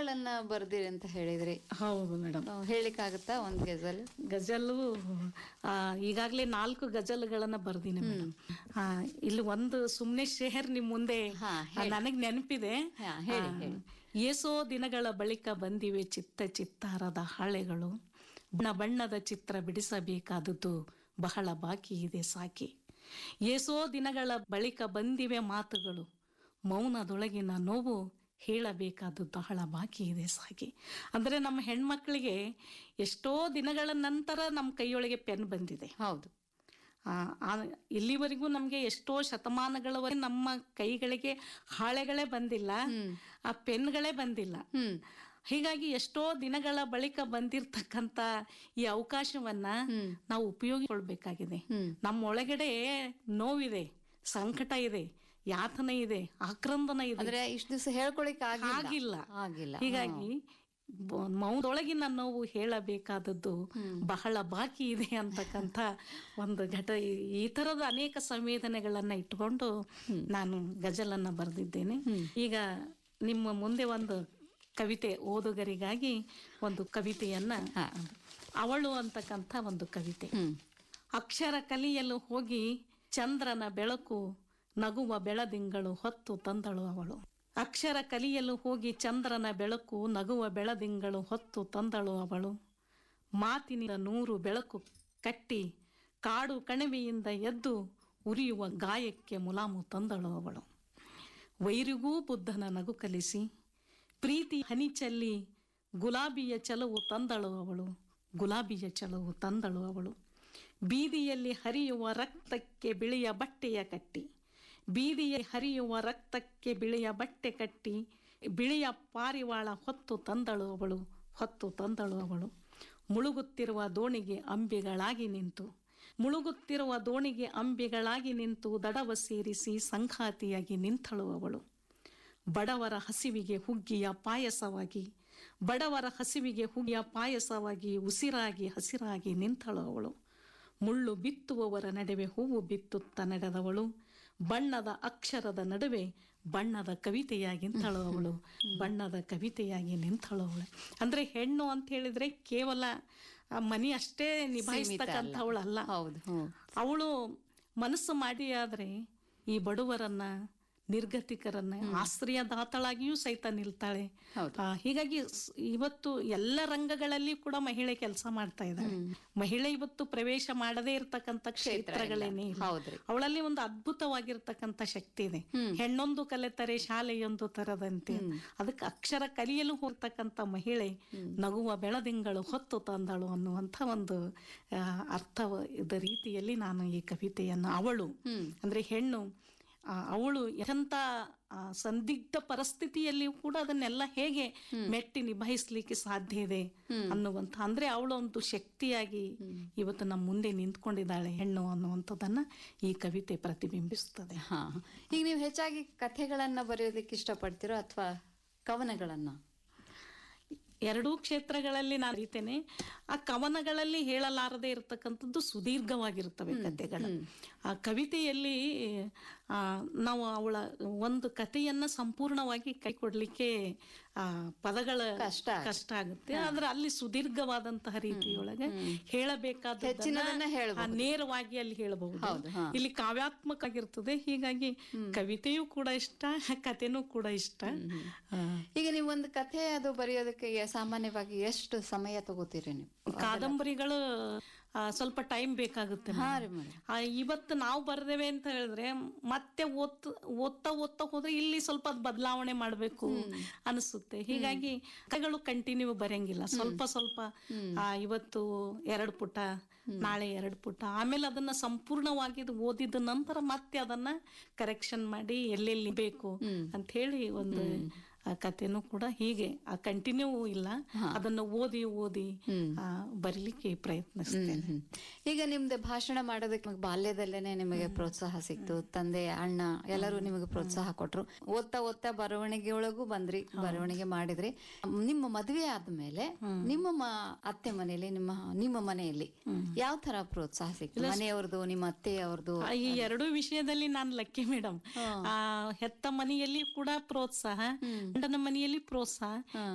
ಗಜಲ್ಗಳನ್ನ ಬರ್ದಿರಿ ಅಂತ ಹೇಳಿದ್ರಿ ಹೌದು ಮೇಡಮ್ ಆ, ಹೇಳಿಕ್ಕಾಗತ್ತಾ ಒಂದ್ ಗಜಲ್ ಗಜಲ್ಲು ಆ, ಈಗಾಗ್ಲೇ ನಾಲ್ಕು ಗಜಲ್ಗಳನ್ನ ಬರ್ದೀನಿ ಮೇಡಮ್ ಆ, ಇಲ್ಲಿ ಒಂದು ಸುಮ್ನೆ ಶೇಹರ್ ನಿಮ್ ಮುಂದೆ ಹಾ, ಆ, ನನಗ್ ನೆನಪಿದೆ ಹಾ, ಹೇಳಿ, ಆ, ಹೇಳಿ. ಏಸೋ ದಿನಗಳ ಬಳಿಕ ಬಂದಿವೆ ಚಿತ್ತ ಚಿತ್ತಾರದ ಹಾಳೆಗಳು ಬಣ್ಣ ಬಣ್ಣದ ಚಿತ್ರ ಬಿಡಿಸಬೇಕಾದದ್ದು ಬಹಳ ಬಾಕಿ ಇದೆ ಸಾಕಿ ಏಸೋ ದಿನಗಳ ಬಳಿಕ ಬಂದಿವೆ ಮಾತುಗಳು ಮೌನದೊಳಗಿನ ನೋವು ಹೇಳಬೇಕಾದದ್ದು ಬಹಳ ಬಾಕಿ ಇದೆ ಸಾಕಿ ಅಂದ್ರೆ ನಮ್ಮ ಹೆಣ್ಮಕ್ಳಿಗೆ ಎಷ್ಟೋ ದಿನಗಳ ನಂತರ ನಮ್ಮ ಕೈಯೊಳಗೆ ಪೆನ್ ಬಂದಿದೆ ಹೌದು ಆ, ಆ, ಇಲ್ಲಿವರೆಗೂ ನಮಗೆ ಎಷ್ಟೋ ಶತಮಾನಗಳವರೆಗೆ ನಮ್ಮ ಕೈಗಳಿಗೆ ಹಾಳೆಗಳೇ ಬಂದಿಲ್ಲ ಆ ಪೆನ್ಗಳೇ ಬಂದಿಲ್ಲ ಹ್ಮ್ ಹೀಗಾಗಿ ಎಷ್ಟೋ ದಿನಗಳ ಬಳಿಕ ಬಂದಿರತಕ್ಕಂತ ಈ ಅವಕಾಶವನ್ನ ನಾವು ಉಪಯೋಗಿಸ್ಕೊಳ್ಬೇಕಾಗಿದೆ ನಮ್ಮ ಒಳಗಡೆ ನೋವಿದೆ ಸಂಕಟ ಇದೆ ಯಾತನೆ ಇದೆ ಆಕ್ರಂದನ ಇದೆ ಅಂದ್ರೆ ಇಷ್ಟ ದಿವಸ ಹೇಳ್ಕೊಳಿಕ್ ಆಗಿಲ್ಲ ಆಗಿಲ್ಲ ಆಗಿಲ್ಲ ಹೀಗಾಗಿ ಬ- ಮೌನದೊಳಗಿನ ನೋವು ಹೇಳಬೇಕಾದದ್ದು ಬಹಳ ಬಾಕಿ ಇದೆ ಅಂತಕ್ಕಂಥ ಒಂದು ಘಟ ಈ- ಈ ತರದ ಅನೇಕ ಸಂವೇದನೆಗಳನ್ನ ಇಟ್ಕೊಂಡು ನಾನು ಗಜಲನ್ನ ಬರೆದಿದ್ದೇನೆ ಈಗ ನಿಮ್ಮ ಮುಂದೆ ಒಂದು ಕವಿತೆ ಓದುಗರಿಗಾಗಿ ಒಂದು ಕವಿತೆಯನ್ನ ಅವಳು ಅಂತಕ್ಕಂಥ ಒಂದು ಕವಿತೆ ಹ್ಮ್ ಅಕ್ಷರ ಕಲಿಯಲು ಹೋಗಿ ಚಂದ್ರನ ಬೆಳಕು ನಗುವ ಬೆಳದಿಂಗಳು ಹೊತ್ತು ತಂದಳು ಅವಳು ಅಕ್ಷರ ಕಲಿಯಲು ಹೋಗಿ ಚಂದ್ರನ ಬೆಳಕು ನಗುವ ಬೆಳದಿಂಗಳು ಹೊತ್ತು ತಂದಳು ಅವಳು ಮಾತಿನಿಂದ ನೂರು ಬೆಳಕು ಕಟ್ಟಿ ಕಾಡು ಕಣಿವೆಯಿಂದ ಎದ್ದು ಉರಿಯುವ ಗಾಯಕ್ಕೆ ಮುಲಾಮು ತಂದಳು ಅವಳು ವೈರಿಗೂ ಬುದ್ಧನ ನಗು ಕಲಿಸಿ ಪ್ರೀತಿ ಹನಿ ಚೆಲ್ಲಿ ಗುಲಾಬಿಯ ಚಲವು ತಂದಳು ಅವಳು ಗುಲಾಬಿಯ ಚಲವು ತಂದಳು ಅವಳು ಬೀದಿಯಲ್ಲಿ ಹರಿಯುವ ರಕ್ತಕ್ಕೆ ಬಿಳಿಯ ಬಟ್ಟೆಯ ಕಟ್ಟಿ ಬೀದಿಯ ಹರಿಯುವ ರಕ್ತಕ್ಕೆ ಬಿಳಿಯ ಬಟ್ಟೆ ಕಟ್ಟಿ ಬಿಳಿಯ ಪಾರಿವಾಳ ಹೊತ್ತು ತಂದಳು ಅವಳು ಹೊತ್ತು ತಂದಳು ಅವಳು ಮುಳುಗುತ್ತಿರುವ ದೋಣಿಗೆ ಅಂಬಿಗಳಾಗಿ ನಿಂತು ಮುಳುಗುತ್ತಿರುವ ದೋಣಿಗೆ ಅಂಬಿಗಳಾಗಿ ನಿಂತು ದಡವ ಸೇರಿಸಿ ಸಂಘಾತಿಯಾಗಿ ನಿಂತಳು ಅವಳು ಬಡವರ ಹಸಿವಿಗೆ ಹುಗ್ಗಿಯ ಪಾಯಸವಾಗಿ ಬಡವರ ಹಸಿವಿಗೆ ಹುಗ್ಗಿಯ ಪಾಯಸವಾಗಿ ಉಸಿರಾಗಿ ಹಸಿರಾಗಿ ನಿಂತಳು ಅವಳು ಮುಳ್ಳು ಬಿತ್ತುವವರ ನಡುವೆ ಹೂವು ಬಿತ್ತುತ್ತ ನಡೆದವಳು ಬಣ್ಣದ ಅಕ್ಷರದ ನಡುವೆ ಬಣ್ಣದ ಕವಿತೆಯಾಗಿ ನಿಂತಳು ಅವಳು ಬಣ್ಣದ ಕವಿತೆಯಾಗಿ ನಿಂತಳು ಅವಳು ಅಂದ್ರೆ ಹೆಣ್ಣು ಅಂತ ಹೇಳಿದ್ರೆ ಕೇವಲ ಆ ಮನಿ ಅಷ್ಟೇ ನಿಭಾಯಿಸ್ತಕ್ಕಂಥವಳು ಅಲ್ಲ ಹೌದು ಹ್ಮ್ ಅವಳು ಮನಸ್ಸು ಮಾಡಿ ಆದ್ರೆ ಈ ಬಡವರನ್ನ ನಿರ್ಗತಿಕರನ್ನ ಆಶ್ರಯದಾತಳಾಗಿಯೂ ಸಹಿತ ನಿಲ್ತಾಳೆ ಹೌದು. ಆ, ಹೀಗಾಗಿ ಸ್- ಇವತ್ತು ಎಲ್ಲ ರಂಗಗಳಲ್ಲಿ ಕೂಡ ಮಹಿಳೆ ಕೆಲಸ ಮಾಡ್ತಾ ಇದ್ದಾಳೆ ಮಹಿಳೆ ಇವತ್ತು ಪ್ರವೇಶ ಮಾಡದೇ ಇರತಕ್ಕಂತ ಕ್ಷೇತ್ರಗಳೇನೇ ಇಲ್ಲ ಹೌದ್ರಿ. ಅವಳಲ್ಲಿ ಒಂದು ಅದ್ಭುತವಾಗಿರ್ತಕ್ಕಂಥ ಶಕ್ತಿ ಇದೆ ಹೆಣ್ಣೊಂದು ಕಲೆತರೆ ಶಾಲೆಯೊಂದು ತರದಂತೆ ಅದಕ್ಕೆ ಅಕ್ಷರ ಕಲಿಯಲು ಹೋಗ್ತಕ್ಕಂಥ ಮಹಿಳೆ ನಗುವ ಬೆಳದಿಂಗಳು ಹೊತ್ತು ತಂದಳು ಅನ್ನುವಂಥ ಒಂದು ಆ, ಅರ್ಥದ ರೀತಿಯಲ್ಲಿ ನಾನು ಈ ಕವಿತೆಯನ್ನು ಅವಳು ಅಂದ್ರೆ ಹೆಣ್ಣು ಆ, ಅವಳು ಎಂಥ ಆ, ಸಂದಿಗ್ಧ ಪರಿಸ್ಥಿತಿಯಲ್ಲಿಯೂ ಕೂಡ ಅದನ್ನೆಲ್ಲ ಹೇಗೆ ಮೆಟ್ಟಿ ನಿಭಾಯಿಸ್ಲಿಕ್ಕೆ ಸಾಧ್ಯ ಇದೆ ಅನ್ನುವಂಥ ಅಂದ್ರೆ ಅವಳು ಒಂದು ಶಕ್ತಿಯಾಗಿ ಇವತ್ತು ನಮ್ಮ ಮುಂದೆ ನಿಂತ್ಕೊಂಡಿದ್ದಾಳೆ ಹೆಣ್ಣು ಅನ್ನುವಂಥದ್ದನ್ನ ಈ ಕವಿತೆ ಪ್ರತಿಬಿಂಬಿಸ್ತದೆ ಹಾ ಈಗ ನೀವು ಹೆಚ್ಚಾಗಿ ಕಥೆಗಳನ್ನ ಬರೆಯೋದಕ್ಕೆ ಇಷ್ಟಪಡ್ತೀರೋ ಅಥವಾ ಕವನಗಳನ್ನ ಎರಡೂ ಕ್ಷೇತ್ರಗಳಲ್ಲಿ ನಾನು ಅರಿತೇನೆ ಆ ಕವನಗಳಲ್ಲಿ ಹೇಳಲಾರದೆ ಇರತಕ್ಕಂಥದ್ದು ಸುದೀರ್ಘವಾಗಿರ್ತವೆ ಕಥೆಗಳು ಆ ಕವಿತೆಯಲ್ಲಿ ಆ, ನಾವು ಅವಳ ಒಂದು ಕಥೆಯನ್ನ ಸಂಪೂರ್ಣವಾಗಿ ಕೈ ಕೊಡ್ಲಿಕ್ಕೆ ಆ ಪದಗಳ ಕಷ್ಟ ಕಷ್ಟ ಆಗುತ್ತೆ ಆದ್ರೆ ಅಲ್ಲಿ ಸುದೀರ್ಘವಾದಂತಹ ರೀತಿಯೊಳಗೆ ಹೇಳಬೇಕಾದ ಹೆಚ್ಚಿನದನ್ನ ಹೇಳ್ಬಹುದು. ನೇರವಾಗಿ ಅಲ್ಲಿ ಹೇಳಬಹುದು ಹೌದು, ಹಾ. ಇಲ್ಲಿ ಕಾವ್ಯಾತ್ಮಕ ಆಗಿರ್ತದೆ ಹೀಗಾಗಿ ಕವಿತೆಯೂ ಕೂಡ ಇಷ್ಟ ಕಥೆನೂ ಕೂಡ ಇಷ್ಟ ಆ, ಈಗ ನೀವು ಒಂದು ಕಥೆ ಅದು ಬರೆಯೋದಕ್ಕೆ ಸಾಮಾನ್ಯವಾಗಿ ಎಷ್ಟು ಸಮಯ ತಗೋತೀರಿ ನೀವು ಕಾದಂಬರಿಗಳು ಆ, ಸ್ವಲ್ಪ ಟೈಮ್ ಬೇಕಾಗುತ್ತೆ ಹಾ madam. ರೀ ಮೇಡಮ್ ಆ, ಇವತ್ತು ನಾವು ಬರ್ದೇವೆ ಅಂತ ಹೇಳಿದ್ರೆ ಮತ್ತೆ ಓದ್ ಓದ್ತಾ ಓದ್ತಾ ಹೋದ್ರೆ ಇಲ್ಲಿ ಸ್ವಲ್ಪ ಅದ್ ಬದಲಾವಣೆ ಮಾಡಬೇಕು ಅನಿಸುತ್ತೆ ಹೀಗಾಗಿ ಕಥೆಗಳು ಕಂಟಿನ್ಯೂ ಬರೆಯಂಗಿಲ್ಲ ಸ್ವಲ್ಪ ಸ್ವಲ್ಪ ಆ, ಇವತ್ತು ಎರಡು ಪುಟ ನಾಳೆ ಎರಡು ಪುಟ ಆಮೇಲೆ ಅದನ್ನ ಸಂಪೂರ್ಣವಾಗಿ ಇದು ಓದಿದ ನಂತರ ಮತ್ತೆ ಅದನ್ನ ಕರೆಕ್ಷನ್ ಮಾಡಿ ಎಲ್ಲೆಲ್ಲಿ ಬೇಕು ಅಂತ ಹೇಳಿ ಒಂದು ಆ ಕಥೆನೂ ಕೂಡ ಹೀಗೆ ಆ ಕಂಟಿನ್ಯೂ ಇಲ್ಲ ಅದನ್ನು ಓದಿ ಓದಿ ಆ, ಬರೀಲಿಕ್ಕೆ ಪ್ರಯತ್ನಿಸ್ತೇನೆ ಹ್ಮ್. ಈಗ ನಿಮ್ದು ಭಾಷಣ ಮಾಡೋದಕ್ಕೆ ನಿಮ್ಗೆ ಬಾಲ್ಯದಲ್ಲೇನೆ ನಿಮಗೆ ಪ್ರೋತ್ಸಾಹ ಸಿಕ್ತು ತಂದೆ ಅಣ್ಣ ಎಲ್ಲರೂ ನಿಮಗೆ ಪ್ರೋತ್ಸಾಹ ಕೊಟ್ರು ಓದ್ತಾ ಓದ್ತಾ ಬರವಣಿಗೆ ಒಳಗೂ ಬಂದ್ರಿ ಬರವಣಿಗೆ ಮಾಡಿದ್ರಿ ನಿಮ್ಮ ಮದುವೆ ಆದ್ಮೇಲೆ ನಿಮ್ಮ ಮ- ಅತ್ತೆ ಮನೆಯಲ್ಲಿ ನಿಮ್ಮ ನಿಮ್ಮ ಮನೆಯಲ್ಲಿ ಯಾವ ತರ ಪ್ರೋತ್ಸಾಹ ಸಿಕ್ತು ಮನೆಯವ್ರದ್ದು ನಿಮ್ಮ ಅತ್ತೆಯವ್ರದ್ದು ಆ, ಈ ಎರಡೂ ವಿಷಯದಲ್ಲಿ ನಾನು ಲಕ್ಕಿ ಮೇಡಮ್ ಆ ಹೆತ್ತ ಮನೆಯಲ್ಲಿ ಕೂಡ ಪ್ರೋತ್ಸಾಹ ಗಂಡನ ಮನೆಯಲ್ಲಿ ಪ್ರೋತ್ಸಾಹ